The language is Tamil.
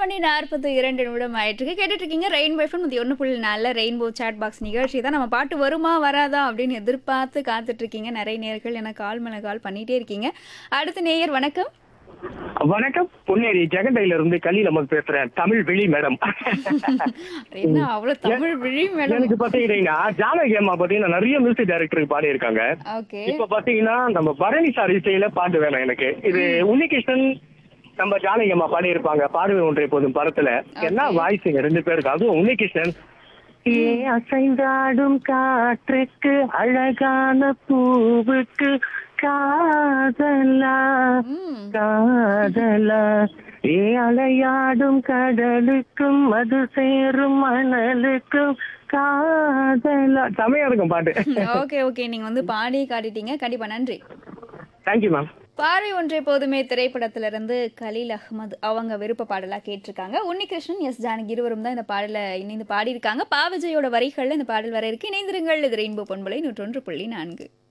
மணி நாற்பது இரண்டு நிமிடம் ஆயிட்டிருக்கு கேட்டுட்டு இருக்கீங்க ரெயின்போ எஃப்எம் நூற்றி ஒன்று புள்ளி நாலில் ரெயின்போ சாட் பாக்ஸ் நிகழ்ச்சி தான் நம்ம பாட்டு வருமா வராதா அப்படின்னு எதிர்பார்த்து காத்துட்டு இருக்கீங்க நிறைய நேர்கள் எனக்கு கால் மேலே கால் பண்ணிட்டே இருக்கீங்க அடுத்த நேயர் வணக்கம் வணக்கம் பொன்னேரி ஜெகண்டையில இருந்து கலியில நம்ம பேசுறேன் தமிழ் வெளி மேடம் என்ன அவ்வளோ தமிழ் விழி மேடம் எனக்கு பாத்தீங்கன்னா ஜானகி அம்மா பாத்தீங்கன்னா நிறைய மியூசிக் டைரக்டருக்கு பாடி இருக்காங்க ஓகே இப்ப பாத்தீங்கன்னா நம்ம பரணி சார் இசையில பாட்டு வேணும் எனக்கு இது உன்னிகிருஷ்ணன் நம்ம ஜானகி அம்மா பாடி இருப்பாங்க பாடுவே ஒன்றை போதும் படத்துல என்ன வாய்ஸுங்க ரெண்டு பேருக்கு அதுவும் உன்னிகிருஷ்ணன் ஏ அசைந்தாடும் காற்றுக்கு அழகான பூவுக்கு காதலா ம் காதலா ஏ அலையாடும் கடலுக்கும் அது சேரும் மணலுக்கும் காதலா செமையா இருக்கும் பாட்டு ஓகே ஓகே நீங்கள் வந்து பாடி காட்டிட்டீங்க கண்டிப்பாக நன்றி தேங்க்யூ மேம் பாறை ஒன்றை போதுமே திரைப்படத்திலிருந்து கலீல் அகமது அவங்க விருப்ப பாடலா கேட்டிருக்காங்க உன்னிகிருஷ்ணன் எஸ் ஜானகி இருவரும் தான் இந்த பாடலை இணைந்து பாடியிருக்காங்க பாவிஜயோட வரிகள்ல இந்த பாடல் வர இருக்கு இணைந்திருங்கள் இது ரெயின்போ பொன்பலை நூற்றொன்று புள்ளி நான்கு